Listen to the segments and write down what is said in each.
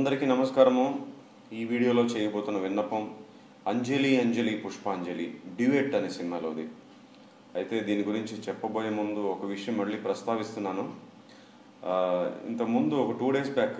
అందరికీ నమస్కారము ఈ వీడియోలో చేయబోతున్న విన్నపం అంజలి అంజలి పుష్పాంజలి డ్యూయెట్ అనే సినిమాలోది అయితే దీని గురించి చెప్పబోయే ముందు ఒక విషయం మళ్ళీ ప్రస్తావిస్తున్నాను ఆ, ఇంతకుముందు ఒక two days back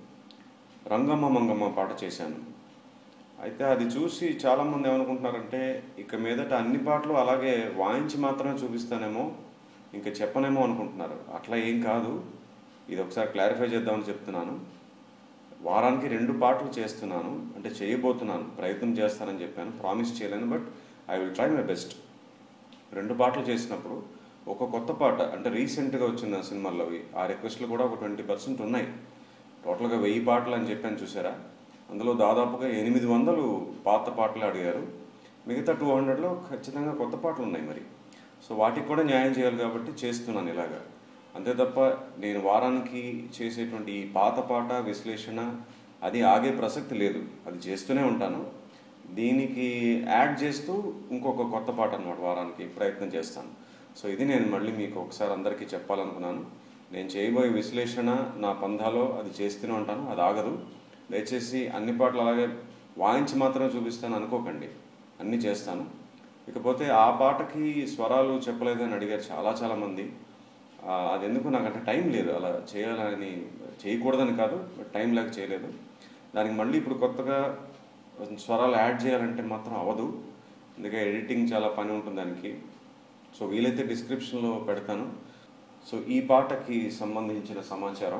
Rangamma Mangamma పాట చేశాను అయితే అది చూసి చాలామంది ఏమనుకుంటున్నారంటే ఇక మీదట అన్ని పాటలు అలాగే వాయించి మాత్రమే చూపిస్తానేమో ఇంకా చెప్పనేమో అనుకుంటున్నారు అట్లా ఏం కాదు ఇది ఒకసారి క్లారిఫై చేద్దామని చెప్తున్నాను వారానికి రెండు పాటలు చేస్తున్నాను అంటే చేయబోతున్నాను ప్రయత్నం చేస్తానని చెప్పాను ప్రామిస్ చేయలేను but I will try my best రెండు పాటలు చేసినప్పుడు ఒక కొత్త పాట అంటే రీసెంట్గా వచ్చిన సినిమాల్లో అవి ఆ రిక్వెస్ట్లు కూడా ఒక ట్వంటీ పర్సెంట్ ఉన్నాయి టోటల్గా వెయ్యి పాటలు అని చెప్పాను చూసారా అందులో దాదాపుగా ఎనిమిది వందలు పాత పాటలు అడిగారు మిగతా టూ హండ్రెడ్లో ఖచ్చితంగా కొత్త పాటలు ఉన్నాయి మరి సో వాటికి కూడా న్యాయం చేయాలి కాబట్టి చేస్తున్నాను ఇలాగా అంతే తప్ప నేను వారానికి చేసేటువంటి ఈ పాత పాట విశ్లేషణ అది ఆగే ప్రసక్తి లేదు అది చేస్తూనే ఉంటాను దీనికి యాడ్ చేస్తూ ఇంకొక కొత్త పాట అన్నమాట వారానికి ప్రయత్నం చేస్తాను సో ఇది నేను మళ్ళీ మీకు ఒకసారి అందరికీ చెప్పాలనుకున్నాను నేను చేయబోయే విశ్లేషణ నా పంధాలో అది చేస్తూనే ఉంటాను అది ఆగదు దయచేసి అన్ని పాటలు అలాగే వాయించి మాత్రమే చూపిస్తాను అనుకోకండి అన్నీ చేస్తాను ఇకపోతే ఆ పాటకి స్వరాలు చెప్పలేదని అడిగారు చాలా చాలా మంది ఆ, అది ఎందుకు నాకంటే టైం లేదు అలా చేయాలని చేయకూడదని కాదు బట్ టైం లేక చేయలేదు దానికి మళ్ళీ ఇప్పుడు కొత్తగా స్వరాలు యాడ్ చేయాలంటే మాత్రం అవ్వదు అందుకే ఎడిటింగ్ చాలా పని ఉంటుంది దానికి సో వీలైతే డిస్క్రిప్షన్లో పెడతాను సో ఈ పాటకి సంబంధించిన సమాచారం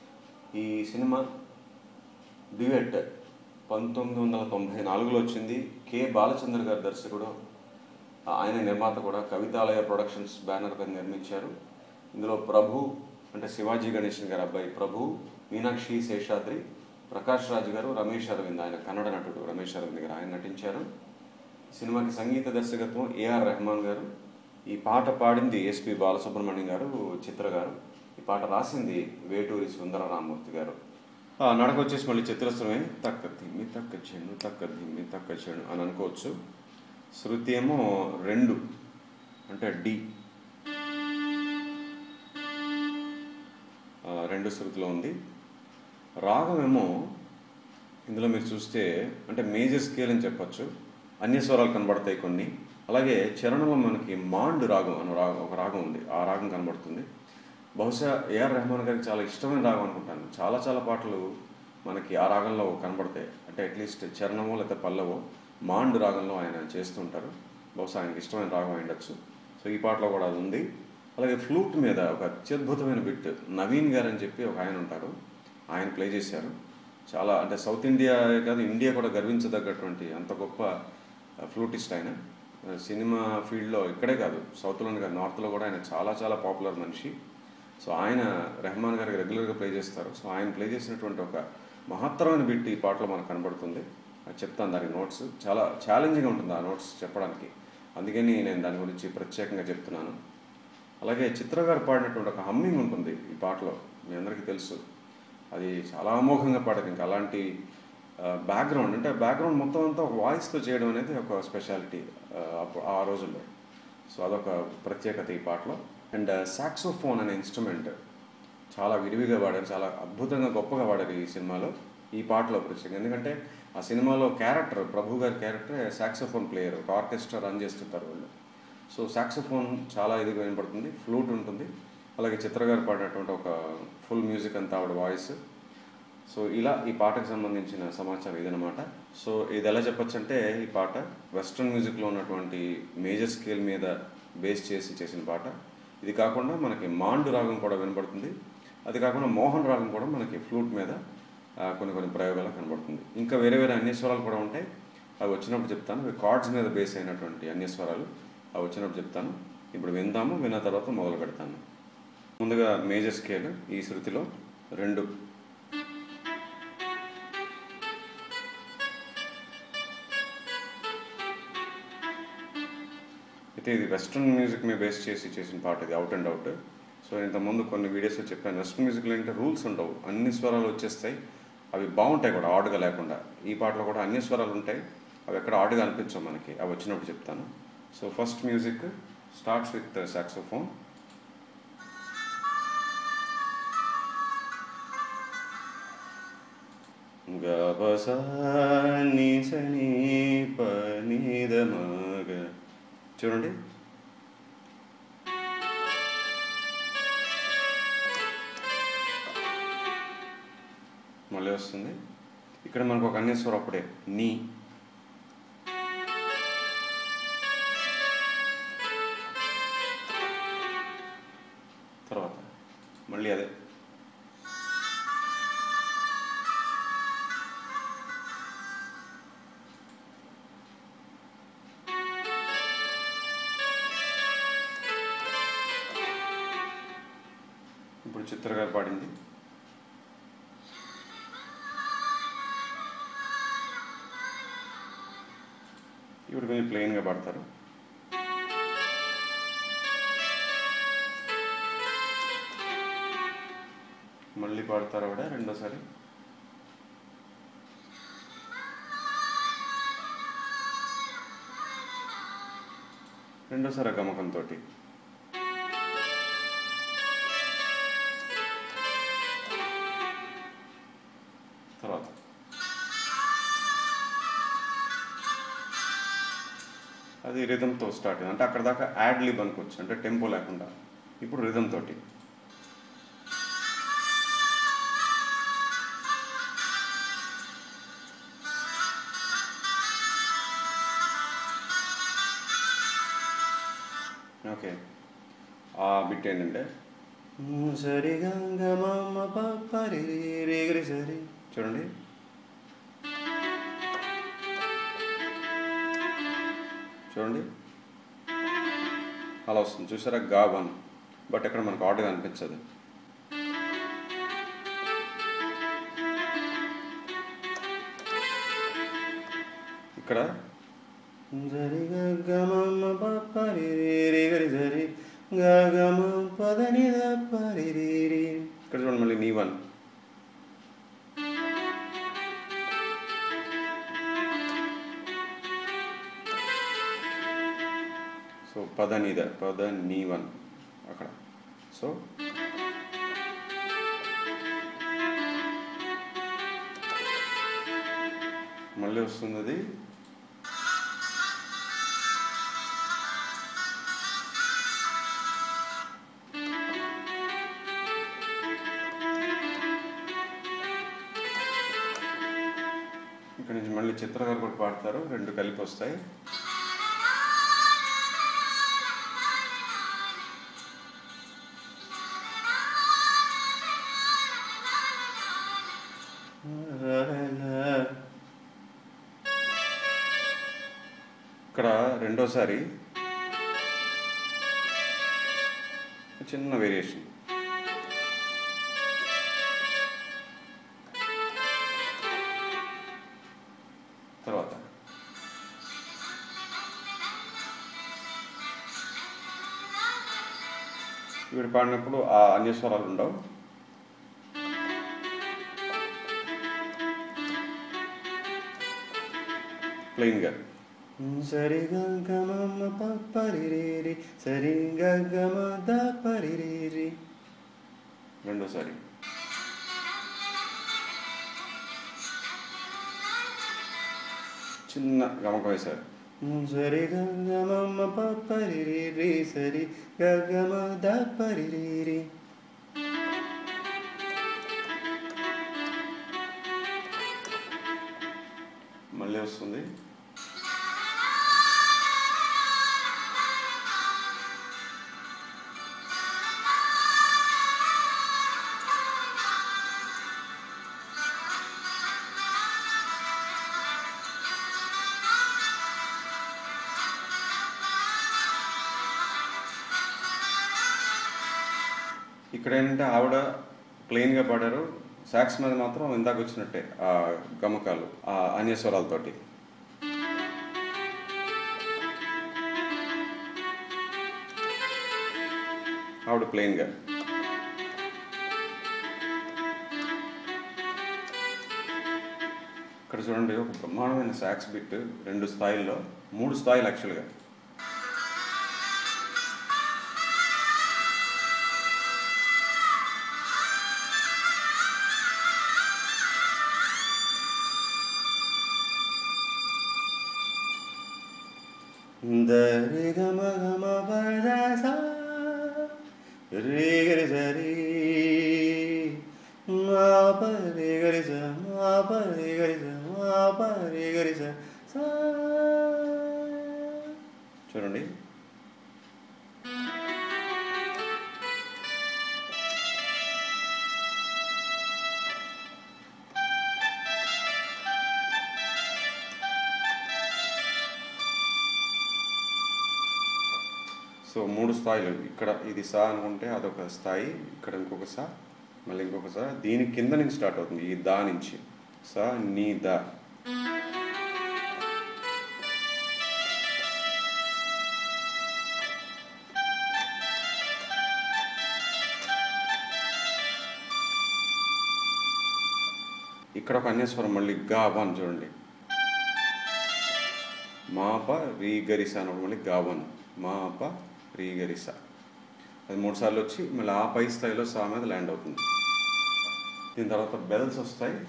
ఈ సినిమా డ్యూయట్ పంతొమ్మిది వందల తొంభై నాలుగులో వచ్చింది కె బాలచంద్ర గారి దర్శకుడు ఆయన నిర్మాత కూడా కవితాలయ ప్రొడక్షన్స్ బ్యానర్ మీద నిర్మించారు ఇందులో ప్రభు అంటే శివాజీ గణేశన్ గారి అబ్బాయి ప్రభు మీనాక్షి శేషాద్రి ప్రకాష్ రాజ్ గారు రమేష్ అరవింద్ ఆయన కన్నడ నటుడు రమేష్ అరవింద్ గారు ఆయన నటించారు సినిమాకి సంగీత దర్శకత్వం ఏఆర్ రెహమాన్ గారు ఈ పాట పాడింది ఎస్పి బాలసుబ్రహ్మణ్యం గారు చిత్ర గారు ఈ పాట రాసింది వేటూరి సుందర రామమూర్తి గారు ఆ, నడక వచ్చేసి మళ్ళీ చిత్రస్వరమే తక్క దిమ్మి తక్క చెన్ను తక్క దిమ్మి తక్క చెన్ను అని అనుకోవచ్చు శృతి ఏమో రెండు అంటే డి ఆ, రెండు శృతిలో ఉంది రాగం ఏమో ఇందులో మీరు చూస్తే అంటే మేజర్ స్కేల్ అని చెప్పొచ్చు అన్య స్వరాలు కనబడతాయి కొన్ని అలాగే చరణంలో మనకి మాండ్ రాగం అనే రాగం ఒక రాగం ఉంది ఆ రాగం కనబడుతుంది బహుశా ఏఆర్ రెహమాన్ గారికి చాలా ఇష్టమైన రాగం అనుకుంటాను చాలా చాలా పాటలు మనకి ఆ రాగంలో కనబడతాయి అంటే అట్లీస్ట్ చరణమో లేకపోతే పల్లవో మాండ్ రాగంలో ఆయన చేస్తుంటారు బహుశా ఆయనకి ఇష్టమైన రాగం అయి ఉండొచ్చు సో ఈ పాటలో కూడా అది ఉంది అలాగే ఫ్లూట్ మీద ఒక అత్యద్భుతమైన బిట్ నవీన్ గారు అని చెప్పి ఒక ఆయన ఉంటారు ఆయన ప్లే చేశారు చాలా అంటే సౌత్ ఇండియా కాదు ఇండియా కూడా గర్వించదగ్గటువంటి అంత గొప్ప ఫ్లూటిస్ట్ ఆయన సినిమా ఫీల్డ్లో ఇక్కడే కాదు సౌత్లోనే కాదు నార్త్లో కూడా ఆయన చాలా చాలా పాపులర్ మనిషి సో ఆయన రెహమాన్ గారికి రెగ్యులర్గా ప్లే చేస్తారు సో ఆయన ప్లే చేసినటువంటి ఒక మహత్తరమైన బిట్ ఈ పాటలో మనకు కనబడుతుంది అది చెప్తాను దానికి నోట్స్ చాలా ఛాలెంజింగ్గా ఉంటుంది ఆ నోట్స్ చెప్పడానికి అందుకని నేను దాని గురించి ప్రత్యేకంగా చెప్తున్నాను అలాగే చిత్ర గారు పాడినటువంటి ఒక హమ్మింగ్ ఉంటుంది ఈ పాటలో మీ అందరికీ తెలుసు అది చాలా అమోఘంగా పాడారు ఇంకా అలాంటి బ్యాక్గ్రౌండ్ అంటే బ్యాక్గ్రౌండ్ మొత్తం అంతా ఒక వాయిస్తో చేయడం అనేది ఒక స్పెషాలిటీ ఆ రోజుల్లో సో అదొక ప్రత్యేకత ఈ పాటలో అండ్ సాక్సోఫోన్ అనే ఇన్స్ట్రుమెంట్ చాలా విరివిగా వాడారు చాలా అద్భుతంగా గొప్పగా వాడారు ఈ సినిమాలో ఈ పాటలో ప్రత్యేకంగా ఎందుకంటే ఆ సినిమాలో క్యారెక్టర్ ప్రభు గారి క్యారెక్టర్ సాక్సోఫోన్ ప్లేయర్ ఒక ఆర్కెస్ట్రా రన్ చేస్తుంటారు వాళ్ళు సో సాక్సోఫోన్ చాలా ఇదిగా వినపడుతుంది ఫ్లూట్ ఉంటుంది అలాగే చిత్ర గారు పాడినటువంటి ఒక ఫుల్ మ్యూజిక్ అంతా ఆవిడ వాయిస్ సో ఇలా ఈ పాటకు సంబంధించిన సమాచారం ఇదనమాట సో ఇది ఎలా చెప్పొచ్చు అంటే ఈ పాట వెస్ట్రన్ మ్యూజిక్లో ఉన్నటువంటి మేజర్ స్కేల్ మీద బేస్ చేసి చేసిన పాట ఇది కాకుండా మనకి మాండు రాగం కూడా వినపడుతుంది అది కాకుండా మోహన్ రాగం కూడా మనకి ఫ్లూట్ మీద ఆ, కొన్ని కొన్ని ప్రయోగాలు కనబడుతుంది ఇంకా వేరే వేరే అన్య స్వరాలు కూడా ఉంటాయి అవి వచ్చినప్పుడు చెప్తాను అవి కార్డ్స్ మీద బేస్ అయినటువంటి అన్య స్వరాలు అవి వచ్చినప్పుడు చెప్తాను ఇప్పుడు విందాము విన్న తర్వాత మొదలు పెడతాను ముందుగా మేజర్ స్కేల్ ఈ శృతిలో రెండు అయితే ఇది వెస్ట్రన్ మ్యూజిక్ మీద బేస్ చేసి చేసిన పాట ఇది అవుట్ అండ్ అవుట్ సో ఇంతకుముందు కొన్ని వీడియోస్లో చెప్పాను వెస్ట్రన్ మ్యూజిక్లో అంటే రూల్స్ ఉండవు అన్ని స్వరాలు వచ్చేస్తాయి అవి బాగుంటాయి కూడా ఆడుగా లేకుండా ఈ పాటలో కూడా అన్ని స్వరాలు ఉంటాయి అవి ఎక్కడ ఆడుగా అనిపించవు మనకి అవి వచ్చినప్పుడు చెప్తాను so first music starts with saxophone గపస నిసని పనిదమగ చూడండి మళ్ళీ వస్తుంది ఇక్కడ మనకు ఒక అన్యస్వరం అప్పుడే నీ తర్వాత మళ్ళీ అదే ఇప్పుడు చిత్ర గారు పాడింది ఇప్పుడు కొంచెం ప్లెయిన్గా పాడతారు మళ్ళీ పాడతారు ఆవిడ రెండోసారి రెండోసారి గమకంతో తర్వాత అది రిథంతో స్టార్ట్ అయింది అంటే అక్కడ దాకా యాడ్ లిబ్ అనుకోవచ్చు అంటే టెంపో లేకుండా ఇప్పుడు రిథమ్ తోటి ఓకే ఆ బిట్ ఏంటంటే సరి గంగమ్మ పరి రేగరి సరి చూడండి చూడండి అలా వస్తుంది చూసారా గా వన్ బట్ ఇక్కడ మనకు ఆర్డర్ అనిపించదు ఇక్కడ సరి గమమ్మ పరి రే గరి సరి గమ పదని పరి రే ఇక్కడ చూడండి మళ్ళీ నీ వన్ సో పద నీద పద నీ వన్ అక్కడ సో మళ్ళీ వస్తుంది అది ఇక్కడ నుంచి మళ్ళీ చిత్రగారు కూడా పాడతారు రెండు కలిపి వస్తాయి ఇక్కడ రెండోసారి చిన్న వేరియేషన్ తర్వాత వీడు పాడినప్పుడు ఆ అన్యస్వరాలు ఉండవు ప్లెయిన్గా సరి గమ పరిరేరి సరి గమ ద పరిరేరి రెండోసారి చిన్న గమకం వేశారు సరి గమ పరిరేరి సరి గమ ద పరిరేరి మళ్ళీ వస్తుంది ఇక్కడ ఏంటంటే ఆవిడ ప్లెయిన్గా పాడారు సాక్స్ మీద మాత్రం ఇందాక వచ్చినట్టే ఆ గమకాలు ఆ అన్యస్వరాలతోటి ఆవిడ ప్లెయిన్గా ఇక్కడ చూడండి ఒక బ్రహ్మాండమైన సాక్స్ బిట్ రెండు స్థాయిల్లో మూడు స్థాయిలు యాక్చువల్గా దరి గమ గమ పద సా రే గరి సరి మా ప రే గరి స మా ప రే గరి స మా ప రే గరి స సా చూడండి సో మూడు స్థాయిలు ఇక్కడ ఇది సా అనుకుంటే అదొక స్థాయి ఇక్కడ ఇంకొక సా మళ్ళీ ఇంకొక సా దీని కింద నుంచి స్టార్ట్ అవుతుంది ఈ దా నుంచి సా నీ దా ఇక్కడ ఒక అన్యస్వరం మళ్ళీ గావన్ చూడండి మాప రీ గరిస అన్నప్పుడు మళ్ళీ గావన్ మాప రీ గరిస అది మూడు సార్లు వచ్చి మళ్ళీ ఆ పై స్థాయిలో సా మీద ల్యాండ్ అవుతుంది దీని తర్వాత బెల్స్ వస్తాయి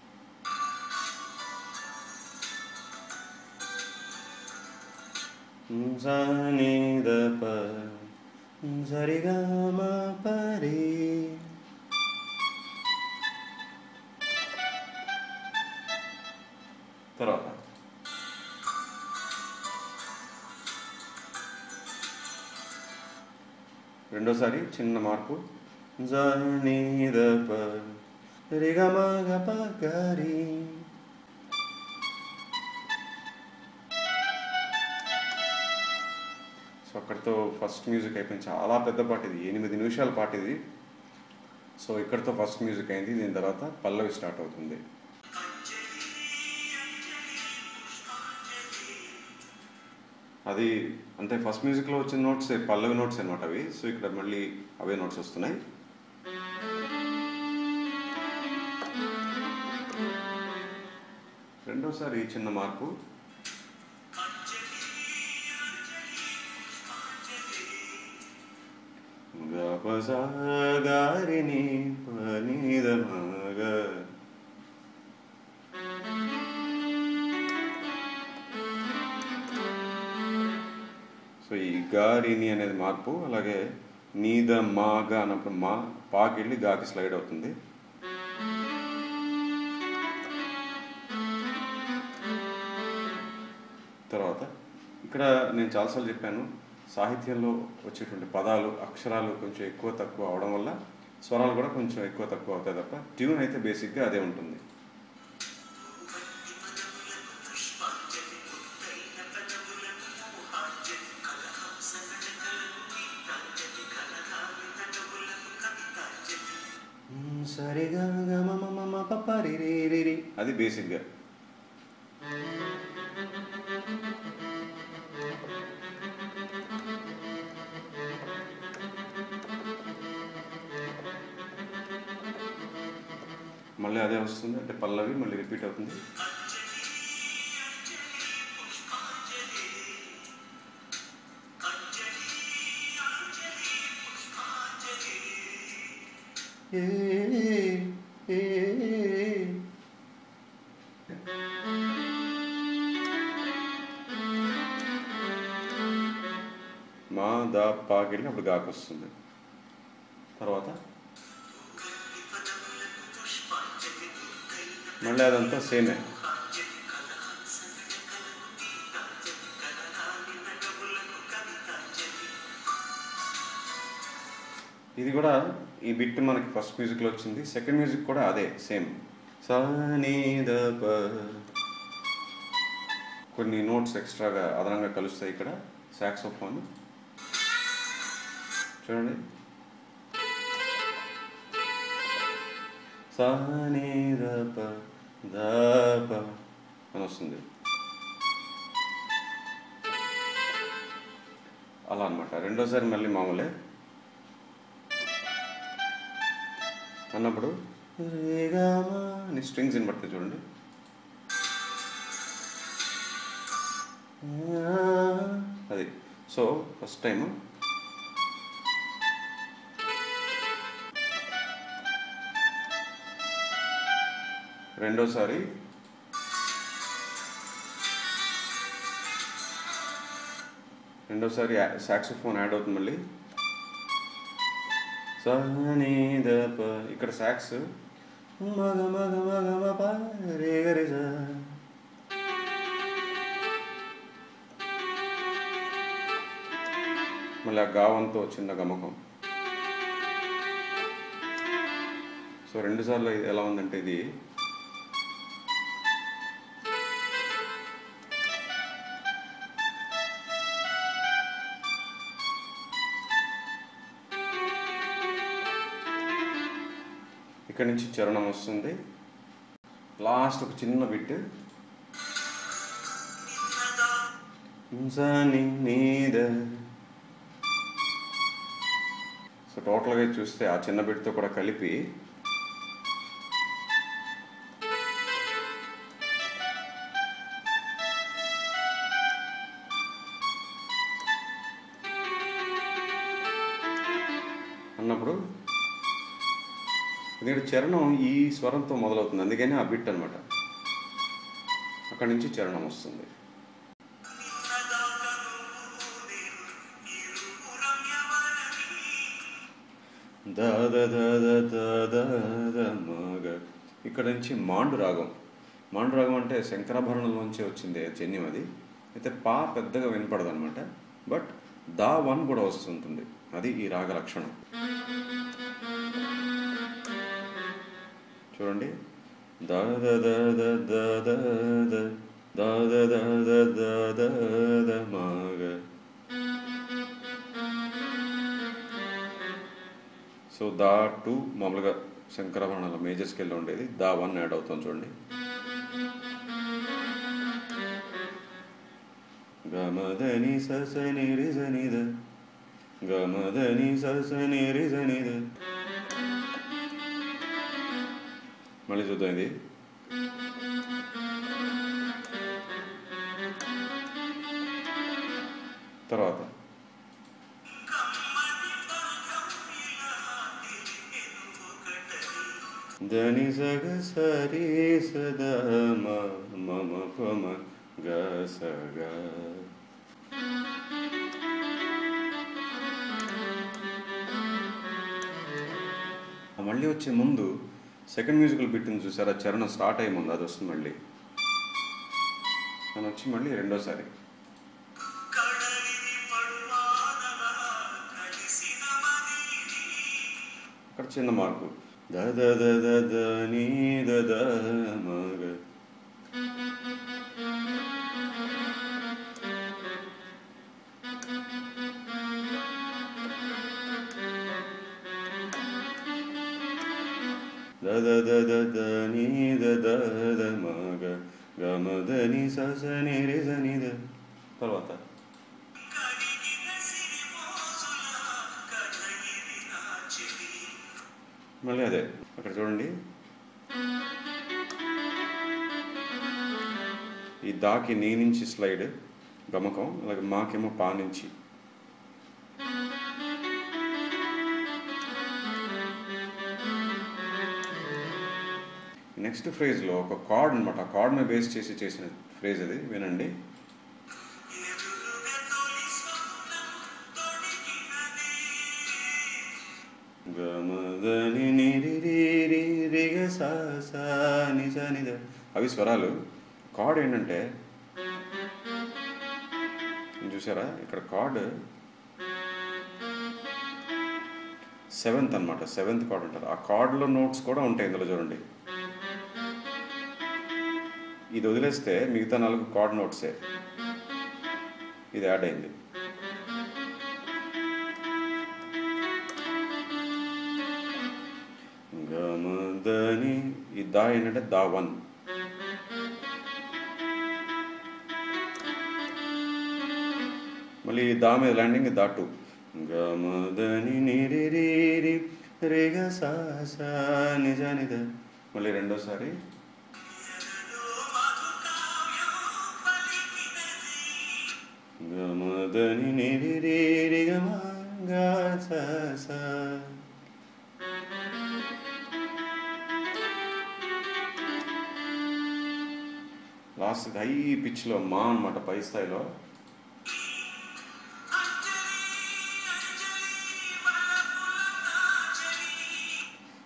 సని ద ప సరిగా మా పరి తర్వాత రెండోసారి చిన్న మార్పు జనీద ప రిగమ గప గరి సో అక్కడితో ఫస్ట్ మ్యూజిక్ అయిపోయింది చాలా పెద్ద పాట ఇది ఎనిమిది నిమిషాల పాట ఇది సో ఇక్కడితో ఫస్ట్ మ్యూజిక్ అయింది దీని తర్వాత పల్లవి స్టార్ట్ అవుతుంది అది అంటే ఫస్ట్ మ్యూజిక్లో వచ్చిన నోట్స్ పల్లవి నోట్స్ అనమాట అవి సో ఇక్కడ మళ్ళీ అవే నోట్స్ వస్తున్నాయి రెండోసారి చిన్న మార్పు గారిని పనిదమగా సో ఈ గారిని అనేది మార్పు అలాగే నీద మాగా అన్నప్పుడు మా పాకి వెళ్ళి గాకి స్లైడ్ అవుతుంది తర్వాత ఇక్కడ నేను చాలాసార్లు చెప్పాను సాహిత్యంలో వచ్చేటువంటి పదాలు అక్షరాలు కొంచెం ఎక్కువ తక్కువ అవడం వల్ల స్వరాలు కూడా కొంచెం ఎక్కువ తక్కువ అవుతాయి తప్ప ట్యూన్ అయితే బేసిక్గా అదే ఉంటుంది సరిగా అది బేసిక్గా మళ్ళీ అదే వస్తుంది అంటే పల్లవి మళ్ళీ రిపీట్ అవుతుంది ఏ ఏ మా దా పాకెళ్ళి అప్పుడు గాకి వస్తుంది తర్వాత మళ్ళీ అదంతా సేమే ఇది కూడా ఈ బిట్ మనకి ఫస్ట్ మ్యూజిక్లో వచ్చింది సెకండ్ మ్యూజిక్ కూడా అదే సేమ్ సనీద కొన్ని నోట్స్ ఎక్స్ట్రాగా అదనంగా కలుస్తాయి ఇక్కడ సాక్సోఫోన్ చూడండి సానీదప దాప అని వస్తుంది అలా అనమాట రెండోసారి మళ్ళీ మామూలే అన్నప్పుడు రేగామా అని స్ట్రింగ్స్ వినబడతాయి చూడండి అది సో ఫస్ట్ టైం రెండోసారి రెండోసారి సాక్సోఫోన్ యాడ్ అవుతుంది మళ్ళీ సని ద ప ఇక్కడ సాక్స్ మగ మగ మగ మ ప రే గ రే స. మళ్ళీ ఆ గావంతో చిన్న గమకం సో రెండుసార్లు ఇది ఎలా ఉందంటే ఇది ఇక్కడ నుంచి చరణం వస్తుంది లాస్ట్ ఒక చిన్న బిట్ నీద సో టోటల్గా చూస్తే ఆ చిన్న బిట్తో కూడా కలిపి అన్నప్పుడు ఎందుకంటే చరణం ఈ స్వరంతో మొదలవుతుంది అందుకని ఆ బిట్ అనమాట అక్కడి నుంచి చరణం వస్తుంది ద ద ద ద ద ద ద మగ ఇక్కడ నుంచి మాండు రాగం మాండు రాగం అంటే శంకరాభరణంలోంచి వచ్చింది జన్యం అది అయితే పా పెద్దగా వినపడదు అనమాట బట్ దా వన్ కూడా వస్తుంటుంది అది ఈ రాగ లక్షణం చూడండి ద ద ద ద ద ద ద ద ద ద ద ద ద ద మగ సో దా టూ మామూలుగా శంకరాభరణాల మేజర్ స్కేల్లో ఉండేది దా వన్ యాడ్ అవుతాం చూడండి గమదని ససని రిజనిద గమదని ససని రిజనిద మళ్ళీ చూద్దాం ఇది తర్వాత దని సగ సరి సద మ మమ పమ గ సగ మళ్ళీ వచ్చే ముందు సెకండ్ మ్యూజికల్ బిట్ని చూసారా చరణం స్టార్ట్ అయ్యే ముందు అది వస్తుంది మళ్ళీ అని వచ్చి మళ్ళీ రెండోసారి అక్కడ చిన్న మార్పు ద ద ద ద ద నీ ద ద మగ ద ద ద ద ద నీ ద ద ద మగ గ మ ద ని స స ని రి స ని ద తర్వాత మళ్ళీ అదే అక్కడ చూడండి ఈ దాకి నీ నుంచి స్లైడ్ గమకం అలాగే మాకేమో పా నుంచి నెక్స్ట్ ఫ్రేజ్లో ఒక కార్డ్ అనమాట ఆ కార్డ్ని బేస్ చేసి చేసిన ఫ్రేజ్ అది వినండి గమదని నిరి రి రి రి గ సా సా ని సా ని ద. అవి స్వరాలు కార్డ్ ఏంటంటే చూసారా ఇక్కడ కార్డ్ సెవెంత్ అనమాట సెవెంత్ కార్డ్ అంటారు ఆ కార్డ్లో నోట్స్ కూడా ఉంటాయి ఇందులో చూడండి ఇది వదిలేస్తే మిగతా నాలుగు కార్డ్ నోట్సే ఇది యాడ్ అయింది గమదని ఈ దా ఏంటంటే దా వన్ మళ్ళీ ఈ దా మీద ల్యాండింగ్ దా టూ గమదని నిరి రి రి రే గ సా సా నిజ నిద మళ్ళీ రెండోసారి గమదని నిరి రి రి గ మ గ స స లాస్ట్ హై పిచ్లో మా అనమాట పై స్థాయిలో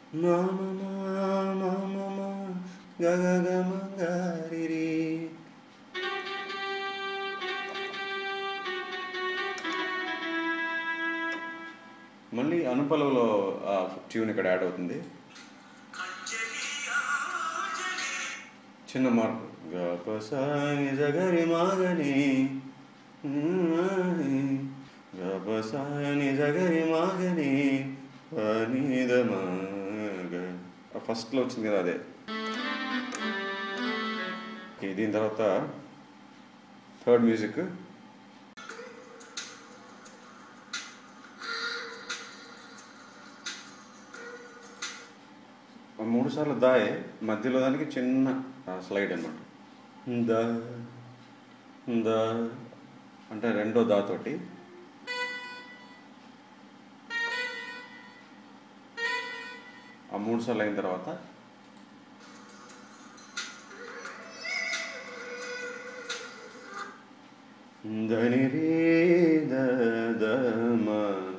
మామ మామ గగ గమ గారిరి మళ్ళీ అనుపలవలో ఆ ట్యూన్ ఇక్కడ యాడ్ అవుతుంది చిన్న మార్పు గపసాని జగరి మాగని గపసాని జగరి మాగని పనీద మాగ ఫస్ట్లో వచ్చింది కదా అదే ఓకే, దీని తర్వాత థర్డ్ మ్యూజిక్ మూడు సార్లు దాయే మధ్యలో దానికి చిన్న స్లైడ్ అనమాట దా దా అంటే రెండో దా తోటి ఆ మూడు సార్లు అయిన తర్వాత దని రే ద ద మ.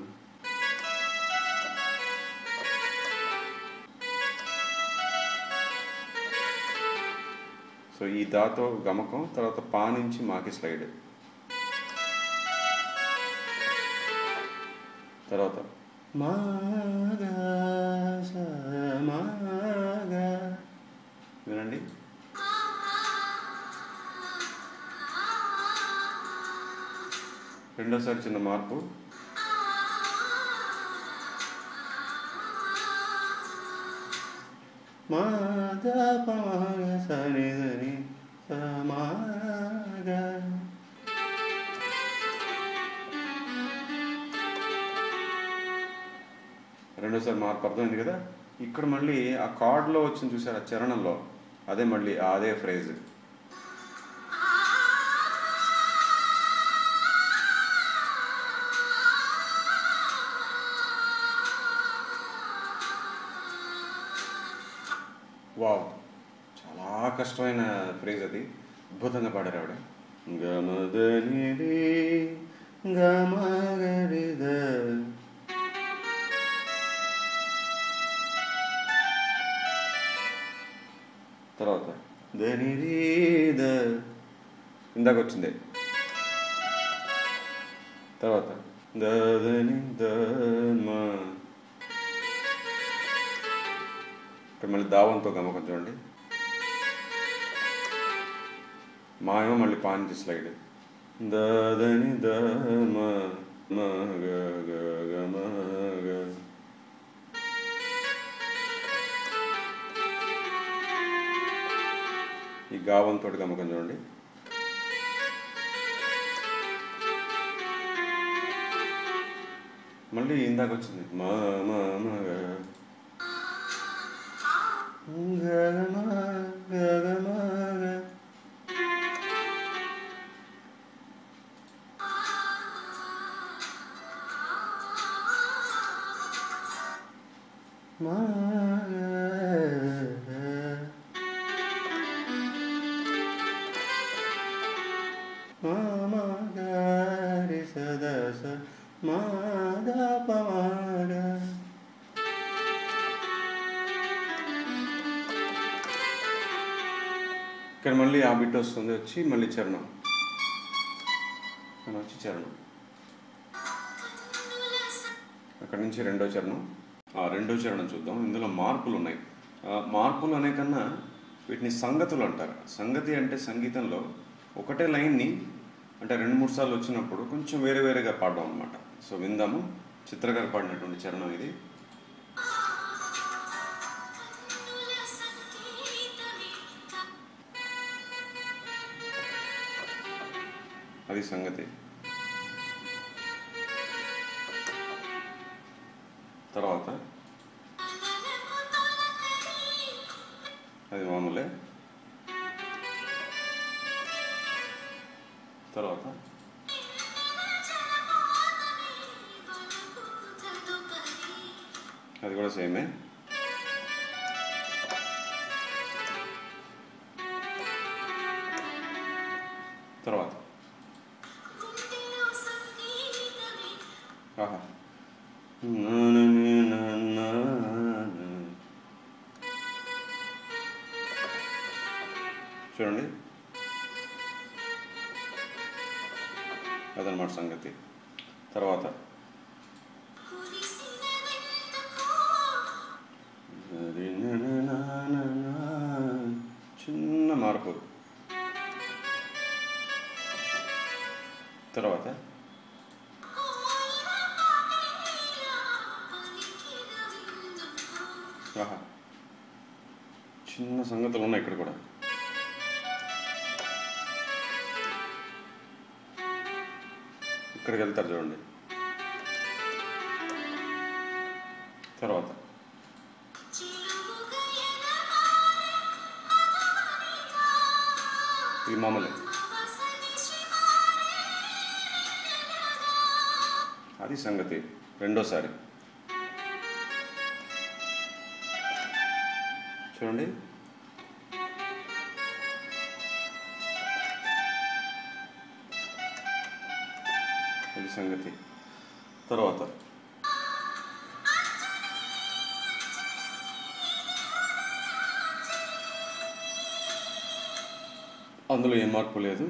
సో ఈ దాతో గమకం తర్వాత పా నుంచి మాకి స్లైడ్ తర్వాత మాగా స మాగా వినండి రెండోసారి చిన్న మార్పు మాదా పమాగ సని దని సమాగ రెండోసారి మార్పు అర్థమైంది కదా ఇక్కడ మళ్ళీ ఆ కార్డ్లో వచ్చింది చూసారు ఆ చరణంలో అదే మళ్ళీ అదే ఫ్రేజ్ వావ్ చాలా కష్టమైన ఫ్రేజ్ అది అద్భుతంగా పాడారు ఆవిడ గమదని రే గమగరిద తర్వాత దని రే ద ఇందాక వచ్చింది తర్వాత దని ద మా ఇక్కడ మళ్ళీ దావంతో గమకం చూడండి మాయమో మళ్ళీ పాంచి స్లైడ్ దాదని ద మ మ గ గ గ మ గ ఈ గావంతో గమకం చూడండి మళ్ళీ ఇందాక వచ్చింది మా మా మా గ గగమ గగమ గ మా మామ గారి సదస మాద పమాగ ఇక్కడ మళ్ళీ ఆ బిట్ వస్తుంది వచ్చి మళ్ళీ చరణం అని వచ్చి చరణం అక్కడ నుంచి రెండో చరణం ఆ రెండో చరణం చూద్దాం ఇందులో మార్పులు ఉన్నాయి ఆ మార్పులు అనే కన్నా వీటిని సంగతులు అంటారు సంగతి అంటే సంగీతంలో ఒకటే లైన్ని అంటే రెండు మూడు సార్లు వచ్చినప్పుడు కొంచెం వేరే వేరేగా పాడడం అనమాట సో విందాము చిత్రగారు పాడినటువంటి చరణం ఇది అది సంగతి తర్వాత అది మామూలే తర్వాత అది కూడా సేమే తర్వాత ఆహా అదనమాట సంగతి తర్వాత చిన్న మార్పు తర్వాత ఆహా చిన్న సంగతులు ఉన్నాయి ఇక్కడ కూడా ఇక్కడికి వెళ్తారు చూడండి తర్వాత ఇది మామూలే అది సంగతి రెండోసారి చూడండి అది సంగతి తర్వాత అందులో ఏం మార్పు లేదు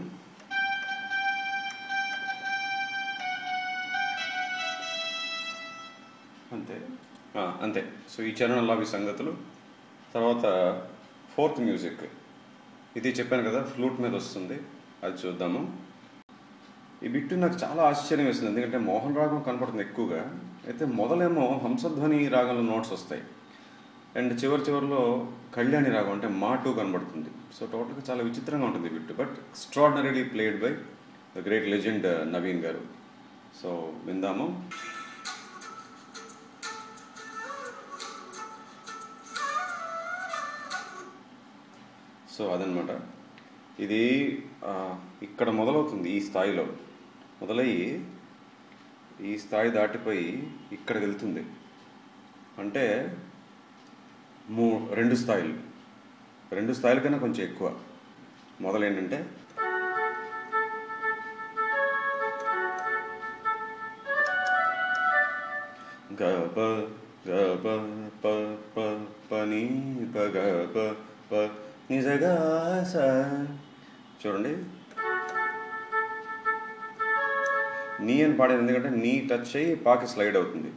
అంతే ఆ, అంతే సో ఈ చరణంలో అవి సంగతులు తర్వాత ఫోర్త్ మ్యూజిక్ ఇది చెప్పాను కదా ఫ్లూట్ మీద వస్తుంది అది చూద్దాము ఈ బిట్టు నాకు చాలా ఆశ్చర్యం వేసింది ఎందుకంటే మోహన్ రాగం కనపడుతుంది ఎక్కువగా అయితే మొదలేమో హంసధ్వని రాగంలో నోట్స్ వస్తాయి అండ్ చివరి చివరిలో కళ్యాణి రాగం అంటే మా టూ కనబడుతుంది సో టోటల్గా చాలా విచిత్రంగా ఉంటుంది ఈ bit but extraordinarily played by the great legend Naveen గారు సో విందాము సో అదనమాట ఇది ఆ, ఇక్కడ మొదలవుతుంది ఈ స్థాయిలో మొదలయ్యి ఈ స్థాయి దాటిపోయి ఇక్కడ వెళ్తుంది అంటే మూ రెండు స్థాయిలు రెండు స్థాయిల కన్నా కొంచెం ఎక్కువ మొదలు ఏంటంటే గ ప గ ప ప ప ప ని ప గ ప ప ని జ గ స చూడండి నీ అని పాడేది ఎందుకంటే నీ టచ్ అయ్యి పాకి స్లైడ్ అవుతుంది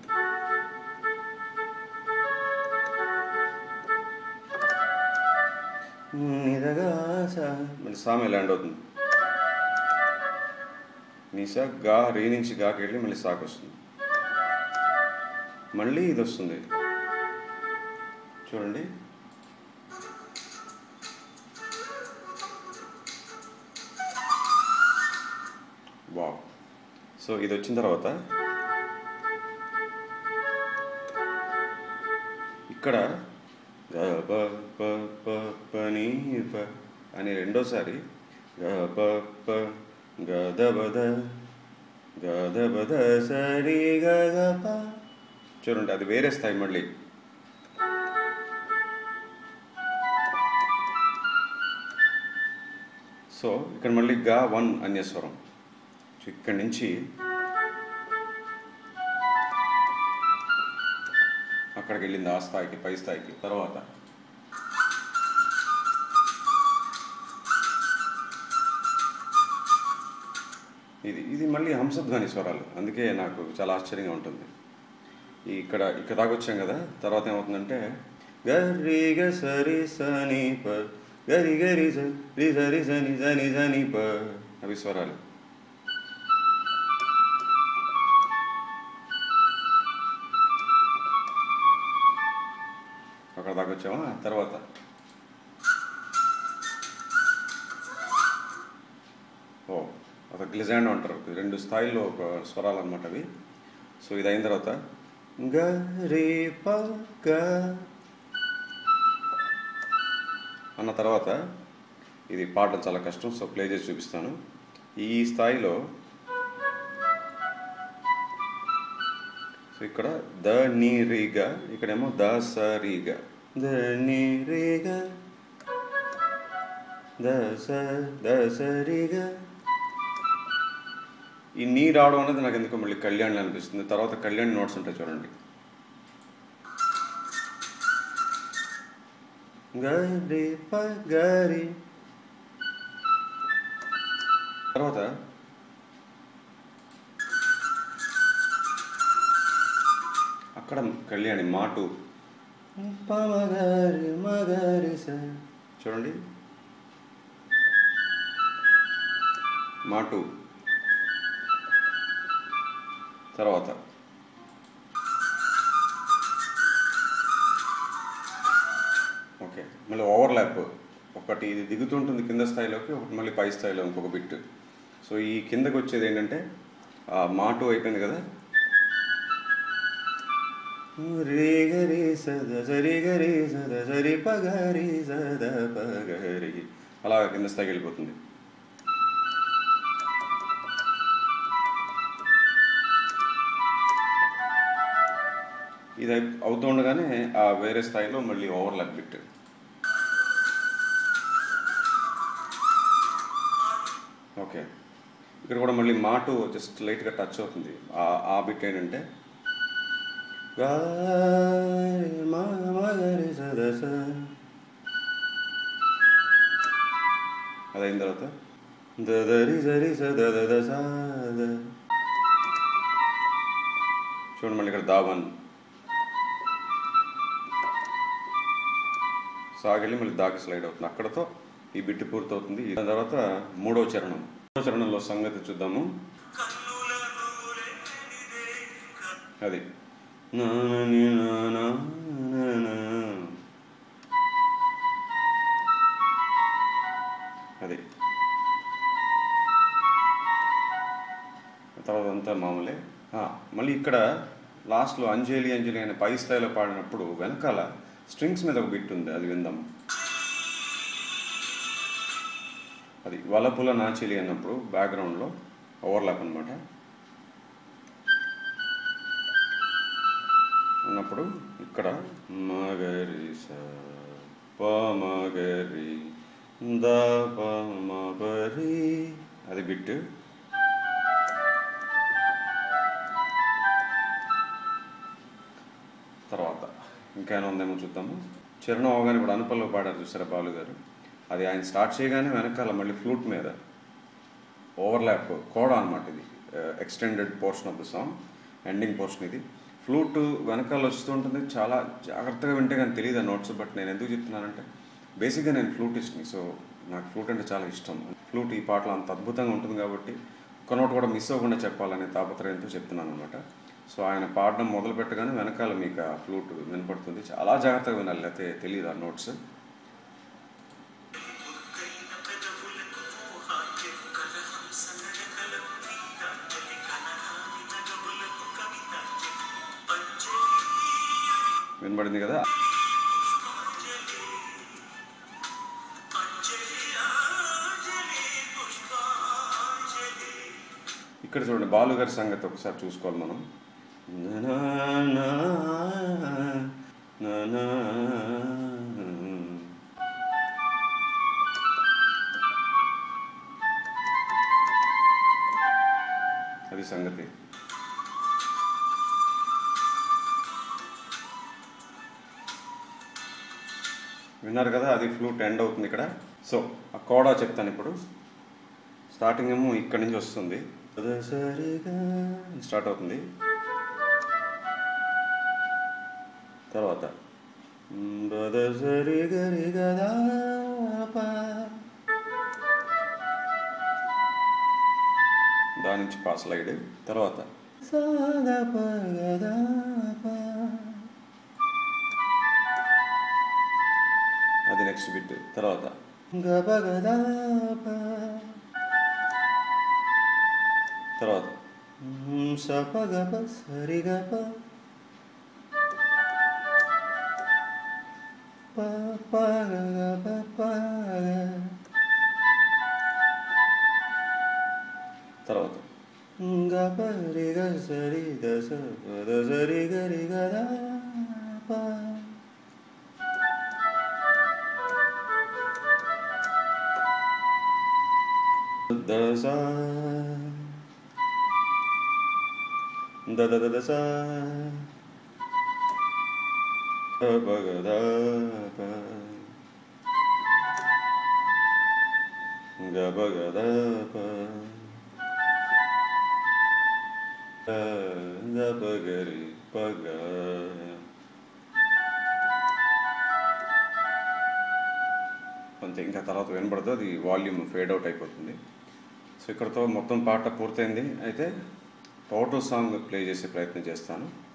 నిజగా సా మళ్ళీ సామె ల్యాండ్ అవుతుంది నిసా గా రే నుంచి గాకి వెళ్ళి మళ్ళీ సాకు వస్తుంది మళ్ళీ ఇది వస్తుంది చూడండి వావ్ సో ఇది వచ్చిన తర్వాత ఇక్కడ గ ప ప ప ప ని ప అని రెండోసారి గ ప ప గ ద బ ద గ ద బ ద సరి గ గ ప చూడండి అది వేరే స్థాయి మళ్ళీ సో ఇక్కడ మళ్ళీ గా వన్ అన్యస్వరం సో ఇక్కడి నుంచి అక్కడికి వెళ్ళింది ఆ స్థాయికి పై స్థాయికి తర్వాత ఇది ఇది మళ్ళీ హంసధ్వని స్వరాలు అందుకే నాకు చాలా ఆశ్చర్యంగా ఉంటుంది ఈ ఇక్కడ ఇక్కడ దాకా వచ్చాం కదా తర్వాత ఏమవుతుందంటే గరి గ సరి సని ప గరి గరి స రి సరి సని సని సని ప అవి స్వరాలు అక్కడ దాకా వచ్చామా తర్వాత ఓ ఒక గ్లిజాండ్ అంటారు ఇది రెండు స్థాయిల్లో ఒక స్వరాలు అనమాట అవి సో ఇది అయిన తర్వాత గ రే ప గ అన్న తర్వాత ఇది పాడడం చాలా కష్టం సో ప్లే చేసి చూపిస్తాను ఈ స్థాయిలో సో ఇక్కడ ద నీ రీగా ఇక్కడేమో ద స రీగా ద నీ రీగా ద స ద స రీగా ఈ నీ రావడం అనేది నాకు ఎందుకో మళ్ళీ కళ్యాణ్ అనిపిస్తుంది తర్వాత కళ్యాణ్ నోట్స్ ఉంటాయి చూడండి గరి ప గరి తర్వాత అక్కడ కళ్యాణి మాటు పమగారి మగారి స చూడండి మాటు తర్వాత ఓకే మళ్ళీ ఓవర్లాప్ ఒకటి ఇది దిగుతుంటుంది కింద స్థాయిలోకి ఒకటి మళ్ళీ పై స్థాయిలో ఇంకొక బిట్ సో ఈ కిందకి వచ్చేది ఏంటంటే ఆ మాటు అయిపోయింది కదా రే గరి సద సరి గరి సద సరి పగరి సద పగరి అలా కింద స్థాయికి వెళ్ళిపోతుంది ఇది అయి- అవుతూ ఉండగానే ఆ వేరే స్థాయిలో మళ్ళీ ఓవర్లాప్ బిట్ ఓకే ఇక్కడ కూడా మళ్ళీ మాటు జస్ట్ లైట్గా టచ్ అవుతుంది ఆ- ఆ బిట్ ఏంటంటే గారి మ మగరి సద స అది అయిన తర్వాత దదరి సరి సద దద సాద చూడండి మళ్ళీ ఇక్కడ దావన్ సాగెళ్ళి మళ్ళీ దాకి స్లైడ్ అవుతుంది అక్కడతో ఈ బిట్టు పూర్తవుతుంది దాని తర్వాత మూడో చరణం మూడో చరణంలో సంగతి చూద్దాము అది నా నా నీ నా నా నా నా. అది తర్వాత అంతా మామూలే ఆ, మళ్ళీ ఇక్కడ లాస్ట్లో అంజలి అంజలి అనే పై స్థాయిలో పాడినప్పుడు వెనకాల స్ట్రింగ్స్ మీద ఒక బిట్ ఉంది అది విందాం అది వలపుల నాచిలి అన్నప్పుడు బ్యాక్గ్రౌండ్లో ఓవర్లాప్ అనమాట అన్నప్పుడు ఇక్కడ మగరి స ప మగరి ద ప మ పరి అది బిట్ తర్వాత ఇంకేమైనా ఉందేమో చూద్దాము చరణం అవగానే ఇప్పుడు అనుపల్లో పాడారు చూసారా బాలు గారు అది ఆయన స్టార్ట్ చేయగానే వెనకాల మళ్ళీ ఫ్లూట్ మీద ఓవర్లాప్ కోడా అనమాట ఇది extended portion of the song ending portion ఇది ఫ్లూట్ వెనకాల వస్తూ ఉంటుంది చాలా జాగ్రత్తగా వింటే కానీ తెలియదు ఆ నోట్స్ బట్ నేను ఎందుకు చెప్తున్నానంటే బేసిక్గా నేను ఫ్లూటిస్ట్ని సో నాకు ఫ్లూట్ అంటే చాలా ఇష్టం ఫ్లూట్ ఈ పాటలో అంత అద్భుతంగా ఉంటుంది కాబట్టి ఒక నోట్ కూడా మిస్ అవ్వకుండా చెప్పాలనే తాపత్రయంతో చెప్తున్నాను అనమాట సో ఆయన పాడడం మొదలు పెట్టగానే వెనకాల మీకు ఆ ఫ్లూట్ వినపడుతుంది చాలా జాగ్రత్తగా వినాలి లేకపోతే తెలియదు ఆ నోట్స్ వినబడింది కదా ఇక్కడ చూడండి బాలు గారి సంగతి ఒకసారి చూసుకోవాలి మనం నా నా నా నా. అది సంగతి విన్నారు కదా అది ఫ్లూట్ ఎండ్ అవుతుంది ఇక్కడ సో ఆ కోడా చెప్తాను ఇప్పుడు స్టార్టింగ్ ఏమో ఇక్కడి నుంచి వస్తుంది సరిగా స్టార్ట్ అవుతుంది తర్వాత బద సరి గరి గదా ప దాని నుంచి పా స్లైడ్ తర్వాత సాద ప గదా ప అది నెక్స్ట్ బిట్ తర్వాత గబ గదా ప తర్వాత సప గప సరి గప ప ప గ ప ప తర్వాత గప రి గ సరి ద స ప ద సరి గరి గదా ప ద స ద ద ద ద స ప ప గ ద ప గ ప గ ద ప గ ప గ రి ప పగ అంతే ఇంకా తర్వాత వినపడదు అది వాల్యూమ్ ఫేడ్ అవుట్ అయిపోతుంది సో ఇక్కడతో మొత్తం పాట పూర్తయింది అయితే టోటల్ సాంగ్ ప్లే చేసే ప్రయత్నం చేస్తాను